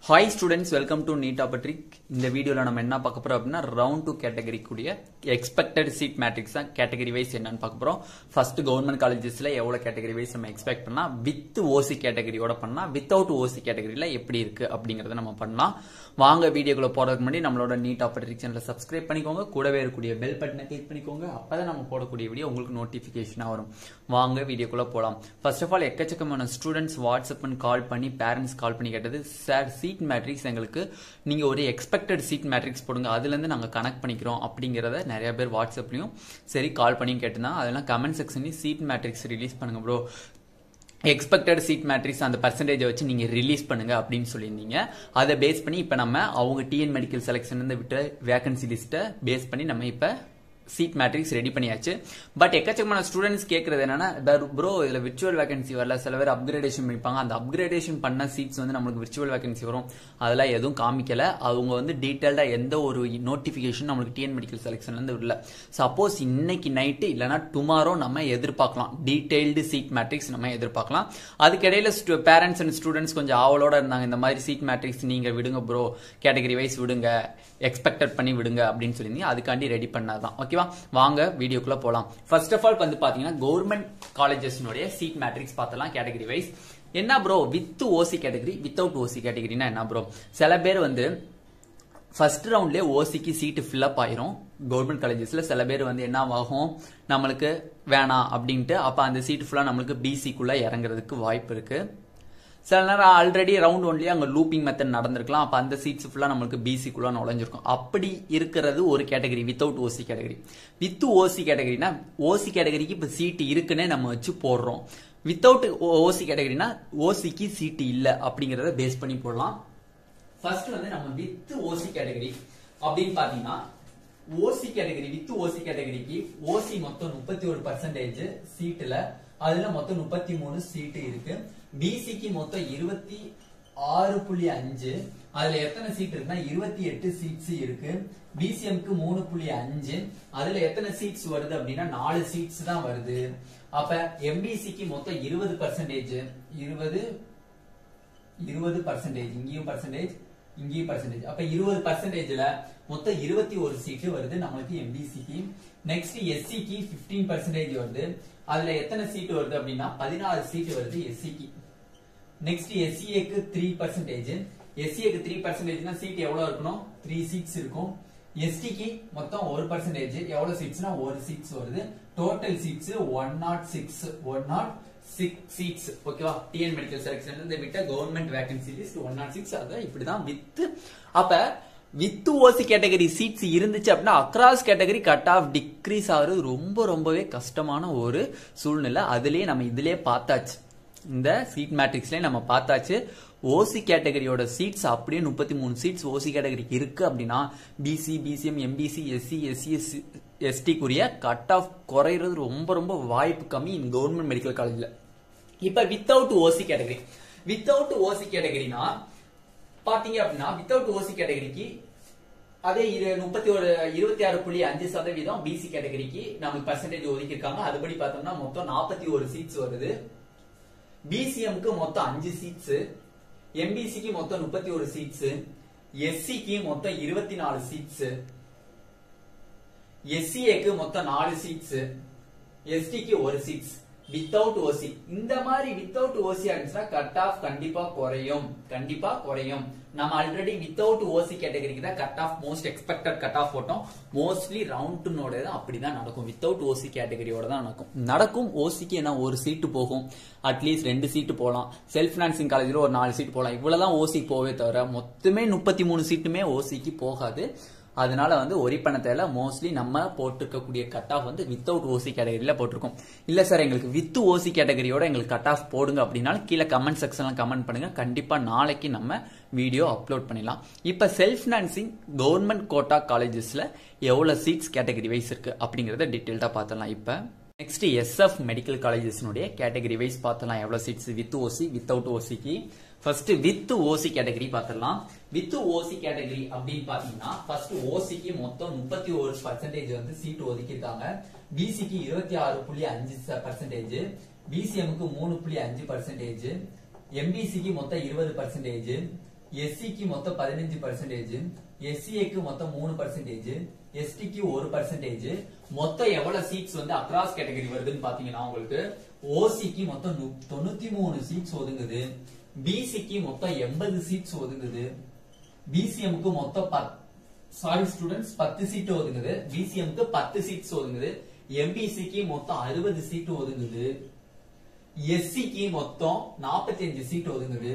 hi students welcome to NEET ஆபட்ரிக் இந்த வீடியோல நம்ம என்ன பார்க்க போறோம் அப்படின்னா ரவுண்ட் டூ கேட்டகரி கூடிய எக்ஸ்பெக்டட் சீட் மேட்ரிக்ஸ் தான் கேட்டகரி வைஸ் என்னன்னு பார்க்க போறோம் ஃபர்ஸ்ட் கவர்மெண்ட் காலேஜஸ்ல எவ்வளவு கேட்டகரி வைஸ் நம்ம எக்ஸ்பெக்ட் பண்ணா வித் ஓசி கேட்டகரியோட பண்ணா வித்தவுட் ஓசி கேட்டகரியில எப்படி இருக்கு அப்படிங்கறத நம்ம பண்ணலாம் வாங்க வீடியோக்குள்ள போறதுக்கு முன்னாடி நம்மளோட நீட் ஆபட்ரிக் சேனலை சப்ஸ்கிரைப் பண்ணிக்கோங்க கூடவே இருக்கக்கூடிய பெல் பட்டனை கிளிக் பண்ணிக்கோங்க அப்பதான் நம்ம போடக்கூடிய வீடியோ உங்களுக்கு நோட்டிபிகேஷனா வரும் வாங்க வீடியோக்குள்ள போலாம் ஃபர்ஸ்ட் ஆஃப் ஆல் எக்கச்சக்கமான ஸ்டூடெண்ட்ஸ் வாட்ஸ்அப் கால் பண்ணி பேரண்ட்ஸ் கால் பண்ணி கேட்டது சார் சீட் மேட்ரிக்ஸ் எங்களுக்கு நீங்க ஒரு எக்ஸ்பெக்டட் சீட் மேட்ரிக்ஸ் போடுங்க அதுல இருந்து நாங்க கனெக்ட் பண்ணிக்கிறோம் அப்படிங்கறத நிறைய பேர் வாட்ஸ்அப்லயும் சரி கால் பண்ணி கேட்டிருந்தாங்க அதெல்லாம் கமெண்ட் செக்ஷன்லயும் சீட் மேட்ரிக்ஸ் ரிலீஸ் பண்ணுங்க ப்ரோ எக்ஸ்பெக்டட் சீட் மேட்ரிக்ஸ் அந்த பர்சன்டேஜை வச்சு நீங்க ரிலீஸ் பண்ணுங்க அப்படின்னு சொல்லியிருந்தீங்க அதை பேஸ் பண்ணி இப்ப நம்ம அவங்க டிஎன் மெடிக்கல் செலெக்ஷன் இருந்து விட்ட வேகன்சி லிஸ்ட்டை பேஸ் பண்ணி நம்ம இப்ப சீட் மேட்ரிக்ஸ் ரெடி பண்ணியாச்சு பட் எக்கச்சக்கமான ஸ்டூடெண்ட்ஸ் கேட்கறது என்னன்னா ப்ரோ இதுல விர்ச்சுவல் வேகன்சி வரல சில பேர் அப்கிரேடேஷன் பண்ணிப்பாங்க அந்த அப்கிரேடேஷன் பண்ண சீட்ஸ் வந்து நம்மளுக்கு விர்ச்சுவல் வேகன்சி வரும் அதெல்லாம் எதுவும் காமிக்கல அவங்க வந்து டீட்டெயில்டா எந்த ஒரு நோட்டிபிகேஷன் நம்மளுக்கு டிஎன் மெடிக்கல் செலெக்ஷன்ல இருந்து இல்ல சப்போஸ் இன்னைக்கு நைட்டு இல்லைன்னா டுமாரோ நம்ம எதிர்பார்க்கலாம் டீடைல்டு சீட் மேட்ரிக்ஸ் நம்ம எதிர்பார்க்கலாம் அதுக்கிடையில பேரண்ட்ஸ் அண்ட் ஸ்டூடெண்ட்ஸ் கொஞ்சம் ஆவலோட இருந்தாங்க இந்த மாதிரி சீட் மேட்ரிக்ஸ் நீங்க விடுங்க ப்ரோ கேட்டகரி வைஸ் விடுங்க எக்ஸ்பெக்டட் பண்ணி விடுங்க அப்படின்னு சொல்லியிருந்தீங்க அதுக்காண்டி ரெடி பண்ணாதான் ஓகேவா வாங்க வீடியோக்குள்ள போலாம் ஃபர்ஸ்ட் ஆஃப் ஆல் வந்து பாத்தீங்கன்னா கவர்மெண்ட் காலேஜஸ்னுடைய சீட் மேட்ரிக்ஸ் பார்த்தலாம் கேட்டகரி வைஸ் என்ன bro with OC category without OC கேட்டகரினா என்ன ப்ரோ சில பேர் வந்து ஃபர்ஸ்ட் ரவுண்ட்லயே ஓசிக்கு சீட்டு ஃபில்அப் ஆயிரும் கவர்மெண்ட் காலேஜஸ்ல சில பேர் வந்து என்ன ஆகும் நம்மளுக்கு வேணாம் அப்படின்ட்டு அப்ப அந்த சீட் ஃபுல்லா நம்மளுக்கு பிசிக்குள்ள இறங்குறதுக்கு வாய்ப்பு இருக்கு சில நேரம் ஆல்ரெடி ரவுண்ட் ஒன்லயே அங்க லூப்பிங் மெத்தட் நடந்திருக்கலாம் அப்ப அந்த சீட்ஸ் ஃபுல்லா நம்மளுக்கு பிசிக்குள்ள நுழைஞ்சிருக்கும் அப்படி இருக்கிறது ஒரு category without OC category with OC கேட்டகரினா ஓசி கேட்டகரிக்கு இப்ப சீட் இருக்குன்னே நம்ம வச்சு போடுறோம் வித்தவுட் ஓசி கேட்டகரினா ஓசிக்கு சீட்டு இல்ல அப்படிங்கறத பேஸ் பண்ணி போடலாம் ஃபர்ஸ்ட் வந்து நம்ம வித் ஓசி கேட்டகரி அப்படின்னு பாத்தீங்கன்னா ஓசி கேட்டகரி வித் ஓசி கேட்டகரிக்கு ஓசி மொத்தம் முப்பத்தி ஒரு பர்சன்டேஜ் சீட்டுல அதுல மொத்தம் முப்பத்தி மூணு சீட்டு இருக்கு பிசிக்கு மொத்தம் இருபத்தி ஆறு புள்ளி அஞ்சு அதுல எத்தனை சீட் இருக்குன்னா இருபத்தி எட்டு சீட்ஸ் இருக்கு பிசிஎம்க்கு மூணு புள்ளி அஞ்சு அதுல எத்தனை சீட்ஸ் வருது அப்படின்னா நாலு சீட்ஸ் தான் வருது அப்ப எம்பிசிக்கு மொத்தம் இருபது பர்சன்டேஜ் இருபது இருபது பர்சன்டேஜ் இங்கேயும் பர்சன்டேஜ் இங்கேயும் பர்சன்டேஜ் அப்ப இருபது பர்சன்டேஜ்ல மொத்தம் இருபத்தி ஒரு சீட்டு வருது நம்மளுக்கு எம்பிசிக்கு நெக்ஸ்ட் எஸ்சிக்கு பிப்டீன் பர்சன்டேஜ் வருது அதுல எத்தனை சீட் வருது அப்படின்னா பதினாறு சீட் வருது எஸ்சிக்கு நெக்ஸ்ட் எஸ்சிஏக்கு த்ரீ பர்சன்டேஜ் எஸ்சிஏக்கு த்ரீ பர்சன்டேஜ்னா சீட் எவ்வளவு இருக்கணும் த்ரீ சீட்ஸ் இருக்கும் எஸ்டிக்கு மொத்தம் ஒரு பர்சன்டேஜ் எவ்வளவு சீட்ஸ்னா ஒரு சீட்ஸ் வருது total seats one nought six one nought six seats ஓகேவா டிஎன் மெடிக்கல் செலக்ஷன் இருந்து விட்ட government vacancy list one nought six அதான் இப்படிதான் வித் அப்ப வித் ஓசி கேட்டகரி சீட்ஸ் இருந்துச்சு அப்படின்னா across category cut off decrease ஆகுறது ரொம்ப ரொம்பவே கஷ்டமான ஒரு சூழ்நிலை அதுலயே நம்ம இதுலயே பார்த்தாச்சு இந்த சீட் மேட்ரிக்ஸ்லயே நம்ம பார்த்தாச்சு ஓசி கேட்டகரியோட சீட்ஸ் அப்படியே முப்பத்தி மூணு சீட்ஸ் ஓசி கேட்டகரிக்கு இருக்கு அப்படின்னா BC BCM MBC SC SC SC எஸ்டிக்குரிய கட் ஆஃப் குறையிறது ரொம்ப ரொம்ப வாய்ப்பு கம்மி இன் கவர்மெண்ட் மெடிக்கல் காலேஜ்ல இப்ப without OC category without OC கேட்டகரினா பாத்தீங்க அப்படின்னா வித்தவுட் ஓசி கேட்டகரிக்கு அதே முப்பத்தி ஒரு இருபத்தி ஆறு புள்ளி அஞ்சு சதவீதம் பிசி கேட்டகரிக்கு நமக்கு பர்சன்டேஜ் ஒதுக்கி இருக்காங்க அதுபடி பார்த்தோம்னா மொத்தம் நாற்பத்தி ஒரு சீட்ஸ் வருது பிசிஎம்க்கு மொத்தம் அஞ்சு சீட்ஸ் எம்பிசிக்கு மொத்தம் முப்பத்தி ஒரு சீட்ஸ் எஸ்சிக்கு மொத்தம் இருபத்தி நாலு சீட்ஸ் எஸ்சிஏக்கு மொத்தம் நாலு சீட்ஸ் எஸ்டிக்கு ஒரு சீட்ஸ் வித்தவுட் ஓசி இந்த மாதிரி வித்தவுட் ஓசி ஆயிடுச்சுன்னா கட் ஆஃப் கண்டிப்பா குறையும் கண்டிப்பா குறையும் நம்ம ஆல்ரெடி வித்தவுட் ஓசி கேட்டகரிக்கு தான் cut off most expected cut off போட்டோம் மோஸ்ட்லி ரவுண்டுனோட தான் அப்படிதான் நடக்கும் வித்தவுட் ஓசி கேட்டகரியோட தான் நடக்கும் நடக்கும் ஓசிக்கு என்ன ஒரு சீட்டு போகும் அட்லீஸ்ட் ரெண்டு சீட்டு போகலாம் செல்ஃப் பினான்சிங் காலேஜ்ல ஒரு நாலு சீட் போகலாம் இவ்வளவுதான் ஓசிக்கு போவே தவிர மொத்தமே முப்பத்தி மூணு சீட்டுமே ஓசிக்கு போகாது அதனால வந்து ஒரி பண்ண தேவை மோஸ்ட்லி நம்ம போட்டிருக்கக்கூடிய கட் ஆஃப் வந்து வித்தவுட் ஓசி கேட்டகரியில போட்டிருக்கோம் இல்ல சார் எங்களுக்கு வித் ஓசி கேட்டகரியோட எங்களுக்கு கட் ஆஃப் போடுங்க அப்படின்னாலும் கீழே கமெண்ட் செக்ஷன்ல கமெண்ட் பண்ணுங்க கண்டிப்பா நாளைக்கு நம்ம வீடியோ அப்லோட் பண்ணிடலாம் இப்ப செல்ஃப் பினான்சிங் கவர்மெண்ட் கோட்டா காலேஜஸ்ல எவ்வளவு சீட்ஸ் கேட்டகரி வைஸ் இருக்கு அப்படிங்கறத டீட்டெயில்டா பார்த்தலாம் இப்ப நெக்ஸ்ட் எஸ்எஃப் மெடிக்கல் காலேஜஸ்னுடைய கேட்டகரி வைஸ் பார்த்தலாம் எவ்வளவு சீட்ஸ் வித் ஓசி வித்தவுட் ஓசிக்கு ஃபர்ஸ்ட் வித் ஓசி கேட்டகரி பார்த்துடலாம் வித் ஓசி கேட்டகரி அப்படின்னு பாத்தீங்கன்னா ஃபர்ஸ்ட் ஓசிக்கு மொத்தம் முப்பத்தி ஒரு பர்சன்டேஜ் வந்து சீட் ஒதுக்கியிருக்காங்க பிசிக்கு இருபத்தி ஆறு புள்ளி அஞ்சு பர்சன்டேஜ் பிசிஎம்க்கு மூணு புள்ளி அஞ்சு பர்சன்டேஜ் எம்பிசிக்கு மொத்தம் இருபது பர்சன்டேஜ் எஸ்சிக்கு மொத்தம் பதினஞ்சு பர்சன்டேஜ் எஸ்சிஏக்கு மொத்தம் மூணு பர்சன்டேஜ் எஸ்டிக்கு ஒரு பர்சன்டேஜ் மொத்தம் எவ்வளவு சீட்ஸ் வந்து அக்ராஸ் கேட்டகரி வருதுன்னு பாத்தீங்கன்னா உங்களுக்கு ஓசிக்கு மொத்தம் நு- தொண்ணூத்தி மூணு சீட்ஸ் ஒதுங்குது பிசிக்கு மொத்தம் எண்பது சீட்ஸ் ஒதுங்குது பிசிஎம்க்கு மொத்தம் பத் சாரி ஸ்டூடெண்ட்ஸ் பத்து சீட் ஒதுங்குது பிசிஎம்க்கு பத்து சீட்ஸ் ஒதுங்குது எம்பிசிக்கு மொத்தம் அறுபது சீட் ஒதுங்குது எஸ்சிக்கு மொத்தம் 45 சீட் ஒதுங்குது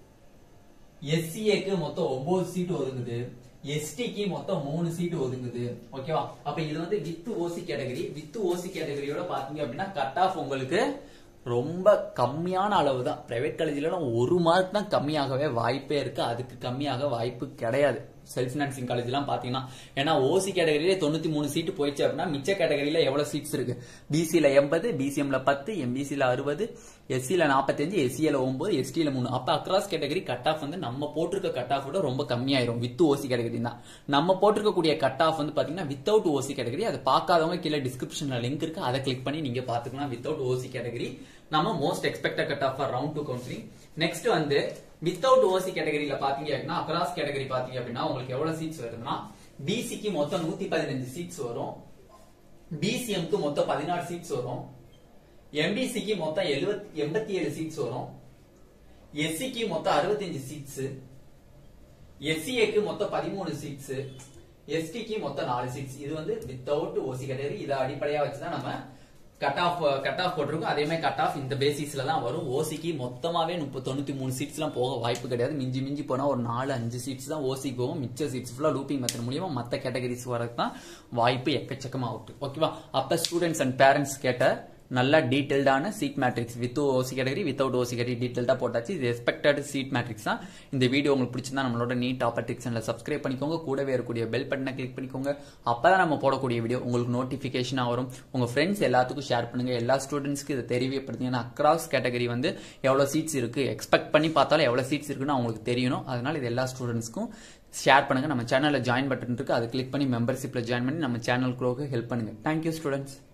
எஸ்சிஏக்கு மொத்தம் ஒன்பது சீட் ஒதுங்குது எஸ்டிக்கு மொத்தம் மூணு சீட் ஒதுங்குது ஓகேவா அப்ப இது வந்து with OC category with OC கேட்டகரியோட பாத்தீங்க அப்படின்னா கட் ஆஃப் உங்களுக்கு ரொம்ப கம்மியான அளவு தான் பிரைவேட் காலேஜ்ல ஒரு மார்க் தான் கம்மியாகவே வாய்ப்பே இருக்கு அதுக்கு கம்மியாக வாய்ப்பு கிடையாது செல்ஃப் ஃபினான்சிங் காலேஜ் எல்லாம் பாத்தீங்கன்னா ஏன்னா ஓசி கேட்டகரியில தொண்ணூத்தி மூணு சீட் போயிடுச்சு அப்படின்னா மிச்ச கேட்டகரியில எவ்வளவு சீட்ஸ் இருக்கு பிசில எண்பது பிசிஎம்ல பத்து எம்பிசில அறுபது எஸ்சில நாற்பத்தஞ்சு எஸ்சியில ஒன்பது எஸ்டில மூணு அப்ப அக்ராஸ் கேட்டகரி கட் ஆஃப் வந்து நம்ம போட்டிருக்க கட் ஆஃப் விட ரொம்ப கம்மியாயிரும் வித் ஓசி கேட்டகரி தான் நம்ம போட்டிருக்கக்கூடிய கட் ஆஃப் வந்து பாத்தீங்கன்னா வித்தவுட் ஓசி கேட்டகரி அதை பார்க்காதவங்க கீழே டிஸ்கிரிப்ஷன்ல லிங்க் இருக்கு அதை கிளிக் பண்ணி நீங்க பாத்துக்கலாம் வித்தவுட் ஓசி கேட்டகரி நம்ம most expected cut off for round two counselling next வந்து வித்தவுட் ஓசி கேட்டகரியில பாத்தீங்க அப்படின்னா அக்ராஸ் கேட்டகரி பாத்தீங்க அப்படின்னா உங்களுக்கு எவ்வளவு சீட்ஸ் வருதுன்னா பிசிக்கு மொத்தம் நூத்தி பதினஞ்சு சீட்ஸ் வரும் பிசிஎம்க்கு மொத்தம் பதினாறு சீட்ஸ் வரும் எம்பிசிக்கு மொத்தம் எழுபத்தி எண்பத்தி ஏழு சீட்ஸ் வரும் எஸ்சிக்கு மொத்தம் அறுபத்தஞ்சு சீட்ஸ் எஸ்சிஏக்கு மொத்தம் பதிமூணு சீட்ஸ் எஸ்டிக்கு மொத்தம் நாலு சீட்ஸ் இது வந்து வித்தவுட் ஓசி கேட்டகரி இதை அடிப்படையா வச்சுதான் நம்ம கட் ஆஃப் கட் ஆஃப் போட்டிருக்கோம் அதே மாதிரி கட் ஆஃப் இந்த பேசிஸ்ல தான் வரும் ஓசிக்கு மொத்தமாவே முப்பது தொண்ணூத்தி மூணு சீட்ஸ் எல்லாம் போக வாய்ப்பு கிடையாது மிஞ்சி மிஞ்சி போனா ஒரு நாலு அஞ்சு சீட்ஸ் தான் ஓசிக்கு போகும் மிச்ச சீட்ஸ் ஃபுல்லா லூப்பிங் மெத்தட் மூலியமா மத்த கேட்டகரிஸ் வரது தான் வாய்ப்பு எக்கச்சக்கமா அவுட் ஓகேவா அப்ப ஸ்டூடெண்ட்ஸ் அண்ட் பேரண்ட்ஸ் கேட்ட நல்ல டீடைல்டான seat matrix with OC category without OC category டீடைல்டா போட்டாச்சு இது எக்ஸ்பெக்டட் சீட் மேட்ரிக்ஸ் தான் இந்த வீடியோ உங்களுக்கு பிடிச்சிருந்தா நம்மளோட நீட் ஆப்பர்டிக் சேனலை சப்ஸ்கிரைப் பண்ணிக்கோங்க கூடவே இருக்கக்கூடிய பெல் பட்டனை கிளிக் பண்ணிக்கோங்க அப்பதான் நம்ம போடக்கூடிய வீடியோ உங்களுக்கு நோட்டிபிகேஷனா வரும் உங்க ஃப்ரெண்ட்ஸ் எல்லாத்துக்கும் ஷேர் பண்ணுங்க எல்லா ஸ்டூடெண்ட்ஸ்க்கு இதை தெரியப்படுத்தீங்கன்னா அக்ராஸ் கேட்டகரி வந்து எவ்வளவு சீட்ஸ் இருக்கு எக்ஸ்பெக்ட் பண்ணி பார்த்தாலும் எவ்வளவு சீட்ஸ் இருக்குன்னு அவங்களுக்கு தெரியணும் அதனால இது எல்லா ஸ்டூடெண்ட்ஸ்க்கும் ஷேர் பண்ணுங்க நம்ம சேனல்ல ஜாயின் பட்டன் இருக்கு அதை கிளிக் பண்ணி மெம்பர்ஷிப்ல ஜாயின் பண்ணி நம்ம சேனல் க்ரோக்கு ஹெல்ப் பண்ணுங்க தேங்க்யூ ஸ்டூடெண்ட்ஸ்